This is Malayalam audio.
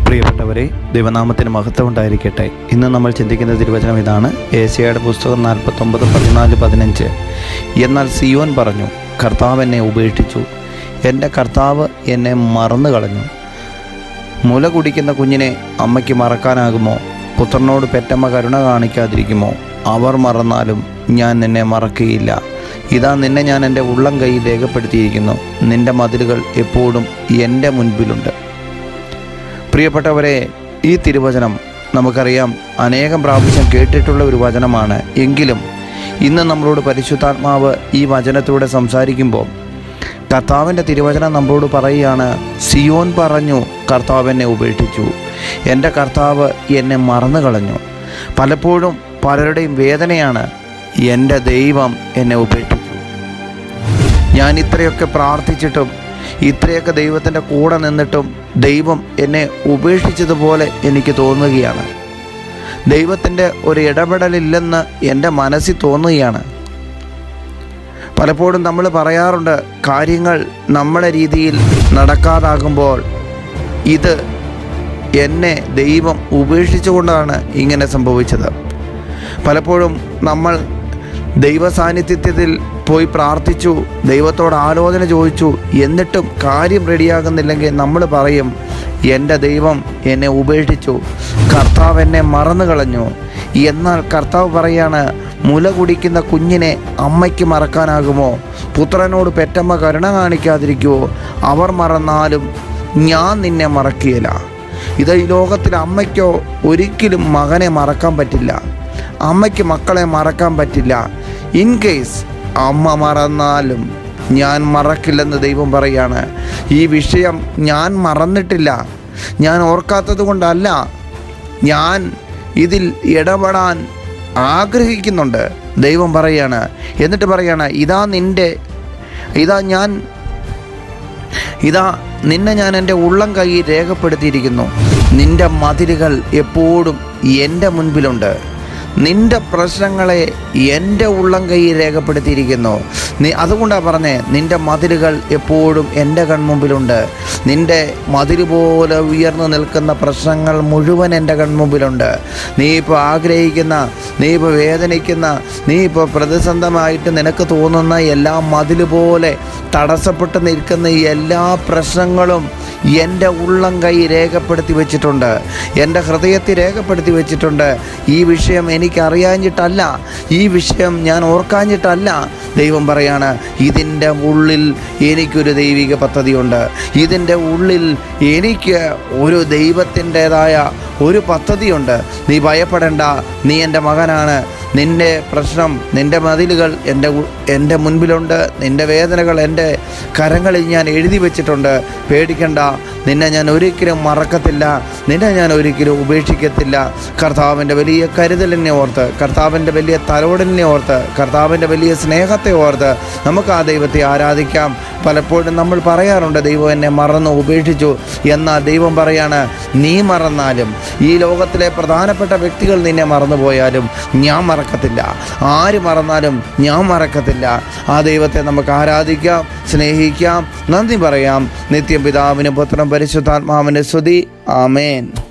പ്രിയപ്പെട്ടവരെ ദൈവനാമത്തിന് മഹത്വം ഉണ്ടായിരിക്കട്ടെ ഇന്ന് നമ്മൾ ചിന്തിക്കുന്ന തിരുവചനം ഇതാണ് ഏഷ്യയുടെ പുസ്തകം നാൽപ്പത്തൊമ്പത് പതിനാല് പതിനഞ്ച് എന്നാൽ സിയോൻ പറഞ്ഞു കർത്താവ് എന്നെ ഉപേക്ഷിച്ചു എൻ്റെ കർത്താവ് എന്നെ മറന്നു കളഞ്ഞു മുല കുടിക്കുന്ന കുഞ്ഞിനെ അമ്മയ്ക്ക് മറക്കാനാകുമോ പുത്രനോട് പെറ്റമ്മ കരുണ കാണിക്കാതിരിക്കുമോ അവർ മറന്നാലും ഞാൻ നിന്നെ മറക്കുകയില്ല ഇതാ നിന്നെ ഞാൻ എൻ്റെ ഉള്ളം കൈയിൽ രേഖപ്പെടുത്തിയിരിക്കുന്നു നിൻ്റെ മതിലുകൾ എപ്പോഴും എൻ്റെ മുൻപിലുണ്ട് പ്രിയപ്പെട്ടവരെ ഈ തിരുവചനം നമുക്കറിയാം അനേകം പ്രാവശ്യം കേട്ടിട്ടുള്ള ഒരു വചനമാണ് എങ്കിലും ഇന്ന് നമ്മളോട് പരിശുദ്ധാത്മാവ് ഈ വചനത്തിലൂടെ സംസാരിക്കുമ്പോൾ കർത്താവിൻ്റെ തിരുവചനം നമ്മളോട് പറയുകയാണ് സിയോൻ പറഞ്ഞു കർത്താവ് എന്നെ ഉപേക്ഷിച്ചു എൻ്റെ കർത്താവ് എന്നെ മറന്നു കളഞ്ഞു പലപ്പോഴും പലരുടെയും വേദനയാണ് എൻ്റെ ദൈവം എന്നെ ഉപേക്ഷിച്ചു ഞാൻ ഇത്രയൊക്കെ പ്രാർത്ഥിച്ചിട്ടും ഇത്രയൊക്കെ ദൈവത്തിൻ്റെ കൂടെ നിന്നിട്ടും ദൈവം എന്നെ ഉപേക്ഷിച്ചതുപോലെ എനിക്ക് തോന്നുകയാണ് ദൈവത്തിൻ്റെ ഒരു ഇടപെടലില്ലെന്ന് എൻ്റെ മനസ്സിൽ തോന്നുകയാണ് പലപ്പോഴും നമ്മൾ പറയാറുണ്ട് കാര്യങ്ങൾ നമ്മുടെ രീതിയിൽ നടക്കാതാകുമ്പോൾ ഇത് എന്നെ ദൈവം ഉപേക്ഷിച്ചുകൊണ്ടാണ് ഇങ്ങനെ സംഭവിച്ചത് പലപ്പോഴും നമ്മൾ ദൈവ സാന്നിധ്യത്തിൽ പോയി പ്രാർത്ഥിച്ചു ദൈവത്തോട് ആലോചന ചോദിച്ചു എന്നിട്ടും കാര്യം റെഡിയാകുന്നില്ലെങ്കിൽ നമ്മൾ പറയും എൻ്റെ ദൈവം എന്നെ ഉപേക്ഷിച്ചു കർത്താവ് എന്നെ മറന്നു കളഞ്ഞു എന്നാൽ കർത്താവ് പറയാണ് മുല കുടിക്കുന്ന കുഞ്ഞിനെ അമ്മയ്ക്ക് മറക്കാനാകുമോ പുത്രനോട് പെറ്റമ്മ കരുണ കാണിക്കാതിരിക്കുമോ അവർ മറന്നാലും ഞാൻ നിന്നെ മറക്കുകയില്ല ഇത് ഈ ലോകത്തിൽ അമ്മയ്ക്കോ ഒരിക്കലും മകനെ മറക്കാൻ പറ്റില്ല അമ്മയ്ക്ക് മക്കളെ മറക്കാൻ പറ്റില്ല ഇൻ കേസ് അമ്മ മറന്നാലും ഞാൻ മറക്കില്ലെന്ന് ദൈവം പറയാണ് ഈ വിഷയം ഞാൻ മറന്നിട്ടില്ല ഞാൻ ഓർക്കാത്തത് കൊണ്ടല്ല ഞാൻ ഇതിൽ ഇടപെടാൻ ആഗ്രഹിക്കുന്നുണ്ട് ദൈവം പറയാണ് എന്നിട്ട് പറയാണ് ഇതാ നിൻ്റെ ഇതാ ഞാൻ ഇതാ നിന്നെ ഞാൻ എൻ്റെ ഉള്ളം കൈയിൽ രേഖപ്പെടുത്തിയിരിക്കുന്നു നിന്റെ മതിലുകൾ എപ്പോഴും എൻ്റെ മുൻപിലുണ്ട് നിന്റെ പ്രശ്നങ്ങളെ എൻ്റെ ഉള്ളം കൈയിൽ രേഖപ്പെടുത്തിയിരിക്കുന്നു നീ അതുകൊണ്ടാണ് പറഞ്ഞേ നിന്റെ മതിലുകൾ എപ്പോഴും എൻ്റെ കൺമുമ്പിലുണ്ട് നിന്റെ മതിൽ പോലെ ഉയർന്നു നിൽക്കുന്ന പ്രശ്നങ്ങൾ മുഴുവൻ എൻ്റെ കൺമുമ്പിലുണ്ട് നീ ഇപ്പോൾ ആഗ്രഹിക്കുന്ന നീ ഇപ്പോൾ വേദനിക്കുന്ന നീ ഇപ്പോൾ പ്രതിസന്ധമായിട്ട് നിനക്ക് തോന്നുന്ന എല്ലാ മതിൽ പോലെ തടസ്സപ്പെട്ട് നിൽക്കുന്ന എല്ലാ പ്രശ്നങ്ങളും എൻ്റെ ഉള്ളം കൈ രേഖപ്പെടുത്തി വെച്ചിട്ടുണ്ട് എൻ്റെ ഹൃദയത്തിൽ രേഖപ്പെടുത്തി വെച്ചിട്ടുണ്ട് ഈ വിഷയം എനിക്കറിയാഞ്ഞിട്ടല്ല ഈ വിഷയം ഞാൻ ഓർക്കാഞ്ഞിട്ടല്ല ദൈവം പറയാണ് ഇതിൻ്റെ ഉള്ളിൽ എനിക്കൊരു ദൈവിക പദ്ധതിയുണ്ട് ഇതിൻ്റെ ഉള്ളിൽ എനിക്ക് ഒരു ദൈവത്തിൻ്റെതായ ഒരു പദ്ധതിയുണ്ട് നീ ഭയപ്പെടേണ്ട നീ എൻ്റെ മകനാണ് നിൻ്റെ പ്രശ്നം നിൻ്റെ മതിലുകൾ എൻ്റെ ഉ- എൻ്റെ മുൻപിലുണ്ട് നിൻ്റെ വേദനകൾ എൻ്റെ കരങ്ങളിൽ ഞാൻ എഴുതി വെച്ചിട്ടുണ്ട് പേടിക്കണ്ട നിന്നെ ഞാൻ ഒരിക്കലും മറക്കത്തില്ല നിന്നെ ഞാൻ ഒരിക്കലും ഉപേക്ഷിക്കത്തില്ല കർത്താവിൻ്റെ വലിയ കരുതലിനെ ഓർത്ത് കർത്താവിൻ്റെ വലിയ തലോടലിനെ ഓർത്ത് കർത്താവിൻ്റെ വലിയ സ്നേഹത്തെ ഓർത്ത് നമുക്ക് ആ ദൈവത്തെ ആരാധിക്കാം പലപ്പോഴും നമ്മൾ പറയാറുണ്ട് ദൈവം എന്നെ മറന്നു ഉപേക്ഷിച്ചു എന്നാൽ ദൈവം പറയാണ് നീ മറന്നാലും ഈ ലോകത്തിലെ പ്രധാനപ്പെട്ട വ്യക്തികൾ നിന്നെ മറന്നുപോയാലും ഞാൻ മറക്കത്തില്ല ആര് മറന്നാലും ഞാൻ മറക്കത്തില്ല ആ ദൈവത്തെ നമുക്ക് ആരാധിക്കാം സ്നേഹിക്കാം നന്ദി പറയാം നിത്യം പിതാവിനും പുത്രനും പരിശുദ്ധാത്മാവിൻ്റെ സ്തുതി ആമേൻ